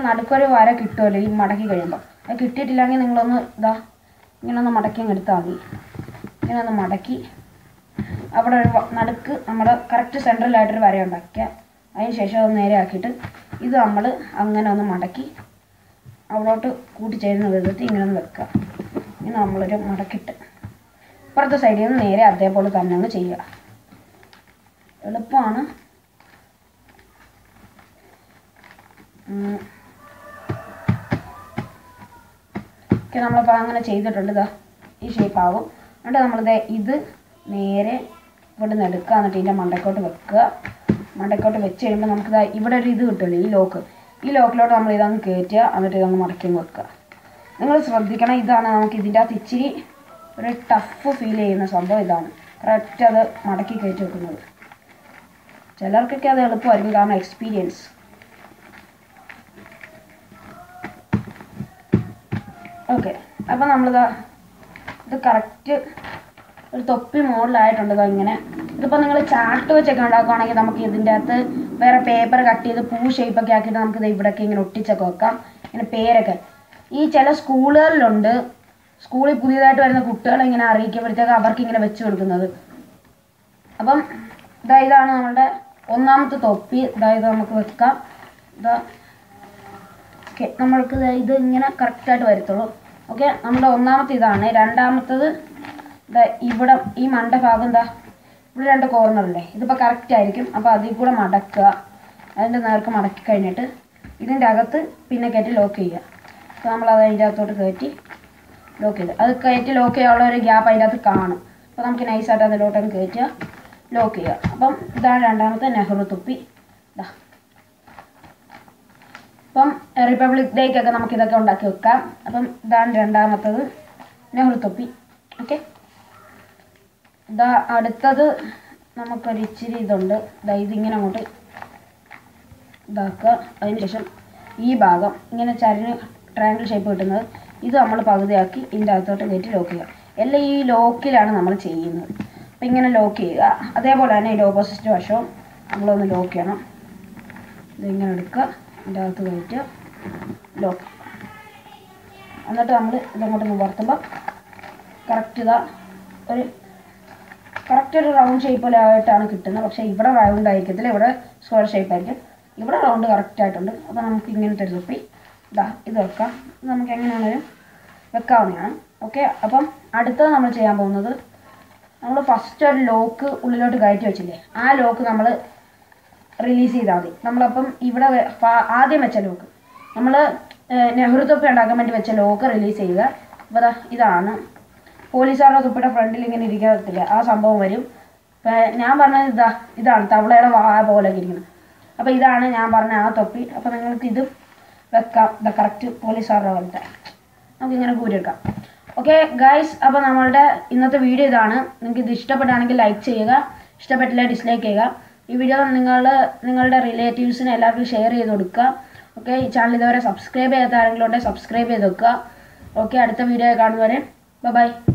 നടുക്കൊരു വര കിട്ടുമല്ലോ ഈ മടക്കി കഴിയുമ്പോൾ അത് കിട്ടിയിട്ടില്ലെങ്കിൽ നിങ്ങളൊന്ന് ഇതാ ഇങ്ങനെ ഒന്ന് മടക്കി അങ്ങ് എടുത്താൽ മതി ഇങ്ങനെ ഒന്ന് മടക്കി അവിടെ ഒരു വ- നടുക്ക് നമ്മുടെ കറക്റ്റ് സെൻട്രലായിട്ടൊരു വര ഉണ്ടാക്കുക അതിന് ശേഷം അത് നേരെ ആക്കിയിട്ട് ഇത് നമ്മൾ അങ്ങനെ ഒന്ന് മടക്കി അവിടോട്ട് കൂട്ടിച്ചേരുന്ന വിധത്തിൽ ഇങ്ങനെ ഒന്ന് വെക്കുക ഇങ്ങനെ നമ്മളൊരു മടക്കിട്ട് ഇപ്പുറത്തെ സൈഡിൽ നിന്ന് നേരെ അതേപോലെ തന്നെ അങ്ങ് ചെയ്യുക എളുപ്പമാണ് ഓക്കെ നമ്മളിപ്പോൾ അങ്ങനെ ചെയ്തിട്ടുണ്ട് ഇതാ ഈ ഷേപ്പ് ആവും എന്നിട്ട് നമ്മളിത് ഇത് നേരെ ഇവിടെ നിന്ന് എടുക്കുക എന്നിട്ട് ഇതിൻ്റെ മണ്ടക്കോട്ട് വെക്കുക മണ്ടക്കോട്ട് വെച്ച് കഴിയുമ്പോൾ നമുക്ക് ദാ ഇവിടെ ഒരു ഇത് കിട്ടുമല്ലോ ഈ ലോക്ക് ഈ ലോക്കിലോട്ട് നമ്മൾ ഇതങ്ങ് കയറ്റുക എന്നിട്ട് ഇതങ്ങ് മടക്കി അങ്ങ് വെക്കുക നിങ്ങൾ ശ്രദ്ധിക്കണം ഇതാണ് നമുക്ക് ഇതിൻ്റെ അകത്ത് ഇച്ചിരി ഒരു ടഫ് ഫീൽ ചെയ്യുന്ന സംഭവം ഇതാണ് കറക്റ്റ് അത് മടക്കി കയറ്റി വെക്കുന്നത് ചിലർക്കൊക്കെ അത് എളുപ്പമായിരിക്കും കാരണം എക്സ്പീരിയൻസ് ഓക്കെ അപ്പം നമ്മളിതാ ഇത് കറക്റ്റ് ഒരു തൊപ്പി മോഡലായിട്ടുണ്ട് ഇതാ ഇങ്ങനെ ഇതിപ്പോൾ നിങ്ങൾ ചാർട്ട് വെച്ചൊക്കെ ഉണ്ടാക്കുകയാണെങ്കിൽ നമുക്ക് ഇതിൻ്റെ അകത്ത് വേറെ പേപ്പർ കട്ട് ചെയ്ത് പൂ ഷേപ്പൊക്കെ ആക്കിയിട്ട് നമുക്ക് ഇത് ഇവിടെയൊക്കെ ഇങ്ങനെ ഒട്ടിച്ചൊക്കെ വെക്കാം ഇങ്ങനെ പേരൊക്കെ ഈ ചില സ്കൂളുകളിലുണ്ട് സ്കൂളിൽ പുതിയതായിട്ട് വരുന്ന കുട്ടികളെ ഇങ്ങനെ അറിയിക്കുമ്പോഴത്തേക്ക് അവർക്ക് ഇങ്ങനെ വെച്ച് കൊടുക്കുന്നത് അപ്പം ഇതാ ഇതാണ് നമ്മളുടെ ഒന്നാമത്തെ തൊപ്പി ഇതാ ഇത് നമുക്ക് വെക്കാം ഇതാ ഓക്കെ നമ്മൾക്ക് ദേ ഇത് ഇങ്ങനെ കറക്റ്റായിട്ട് വരത്തുള്ളൂ ഓക്കെ നമ്മുടെ ഒന്നാമത്തെ ഇതാണ് രണ്ടാമത്തത് ദാ ഇവിടെ ഈ മണ്ട ഭാഗം എന്താ ഇവിടെ രണ്ട് കോർണറല്ലേ ഇതിപ്പോൾ കറക്റ്റ് ആയിരിക്കും അപ്പോൾ അതിൽ കൂടെ മടക്കുക അതിൻ്റെ നേർക്ക് മടക്കി കഴിഞ്ഞിട്ട് ഇതിൻ്റെ അകത്ത് പിന്നെ കയറ്റി ലോക്ക് ചെയ്യുക അപ്പോൾ നമ്മൾ അത് അതിൻ്റെ അകത്തോട്ട് കയറ്റി ലോക്ക് ചെയ്ത് അത് കയറ്റി ലോക്ക് ചെയ്യാനുള്ള ഒരു ഗ്യാപ്പ് അതിൻ്റെ അകത്ത് കാണും അപ്പോൾ നമുക്ക് നൈസായിട്ട് അതിലോട്ടങ്ങ് കയറ്റുക ലോക്ക് ചെയ്യുക അപ്പം ഇതാണ് രണ്ടാമത്തെ നെഹ്റു തുപ്പി ഇതാ ഇപ്പം റിപ്പബ്ലിക് ഡേക്കൊക്കെ നമുക്ക് ഇതൊക്കെ ഉണ്ടാക്കി വെക്കാം അപ്പം ഇതാണ് രണ്ടാമത്തത് നെഹ്റു തൊപ്പി ഓക്കെ ഇതാ അടുത്തത് നമുക്കൊരു ഇച്ചിരി ഇതുണ്ട് ഇതാ ഇതിങ്ങനെ അങ്ങോട്ട് ഇതാക്കുക അതിന് ശേഷം ഈ ഭാഗം ഇങ്ങനെ ചരിഞ്ഞ് ട്രയാങ്കിൾ ഷേപ്പ് കിട്ടുന്നത് ഇത് നമ്മൾ പകുതിയാക്കി ഇതിൻ്റെ അകത്തോട്ട് കയറ്റി ലോക്ക് ചെയ്യുക എല്ലാം ഈ ലോക്കിലാണ് നമ്മൾ ചെയ്യുന്നത് അപ്പം ഇങ്ങനെ ലോക്ക് ചെയ്യുക അതേപോലെ തന്നെ ഇതിൻ്റെ ഓപ്പോസിറ്റ് വശവും നമ്മളൊന്ന് ലോക്ക് ചെയ്യണം ഇതിങ്ങനെ എടുക്കുക ഇതിൻ്റെ അകത്ത് കയറ്റുക ലോക്ക് എന്നിട്ട് നമ്മൾ ഇതങ്ങോട്ട് നിവർത്തുമ്പോൾ കറക്റ്റ് ഇതാ ഒരു കറക്റ്റ് ഒരു റൗണ്ട് ഷേപ്പ് പോലെ ആയിട്ടാണ് കിട്ടുന്നത് പക്ഷേ ഇവിടെ റൗണ്ട് ആയിരിക്കത്തില്ല ഇവിടെ സ്ക്വയർ ഷേപ്പ് ആയിരിക്കും ഇവിടെ റൗണ്ട് കറക്റ്റ് ആയിട്ടുണ്ട് അപ്പോൾ നമുക്ക് ഇങ്ങനത്തെ ഒരു തൊപ്പി ഇതാ ഇത് വെക്കാം ഇത് നമുക്ക് എങ്ങനെയാണെങ്കിലും വെക്കാവുന്നതാണ് ഓക്കെ അപ്പം അടുത്തത് നമ്മൾ ചെയ്യാൻ പോകുന്നത് നമ്മൾ ഫസ്റ്റ് ഒരു ലോക്ക് ഉള്ളിലോട്ട് കയറ്റി വെച്ചില്ലേ ആ ലോക്ക് നമ്മൾ റിലീസ് ചെയ്താൽ മതി നമ്മളപ്പം ഇവിടെ വെ- ഫാ- ആദ്യം വെച്ച ലോക്ക് നമ്മൾ നെഹ്റു തൊപ്പി ഉണ്ടാക്കാൻ വേണ്ടി വെച്ച ലോക്ക് റിലീസ് ചെയ്യുക അപ്പോൾ ദാ ഇതാണ് പോലീസുകാരുടെ തൊപ്പിയുടെ ഫ്രണ്ടിൽ ഇങ്ങനെ ഇരിക്കത്തില്ല ആ സംഭവം വരും ഇപ്പം ഞാൻ പറഞ്ഞത് ഇതാ ഇതാണ് തവളയുടെ വാ പോലെ ഇരിക്കുന്നത് അപ്പോൾ ഇതാണ് ഞാൻ പറഞ്ഞ ആ തൊപ്പി അപ്പോൾ നിങ്ങൾക്ക് ഇത് വെക്കാം ഇതാ കറക്റ്റ് പോലീസുകാരുടെ പോലത്തെ നമുക്ക് ഇങ്ങനെ കൂരിയെടുക്കാം ഓക്കെ ഗൈസ് അപ്പോൾ നമ്മളുടെ ഇന്നത്തെ വീഡിയോ ഇതാണ് നിങ്ങൾക്ക് ഇത് ഇഷ്ടപ്പെട്ടാണെങ്കിൽ ലൈക്ക് ചെയ്യുക ഇഷ്ടപ്പെട്ടില്ല ഡിസ്ലൈക്ക് ചെയ്യുക ഈ വീഡിയോ നിങ്ങൾ നിങ്ങളുടെ റിലേറ്റീവ്സിന് എല്ലാവർക്കും ഷെയർ ചെയ്ത് കൊടുക്കുക ഓക്കെ ഈ ചാനൽ ഇതുവരെ സബ്സ്ക്രൈബ് ചെയ്യാത്ത ആരെങ്കിലും ഉണ്ടെങ്കിൽ സബ്സ്ക്രൈബ് ചെയ്ത് വെക്കുക ഓക്കെ അടുത്ത വീഡിയോ കാണുന്നവരെ ബൈ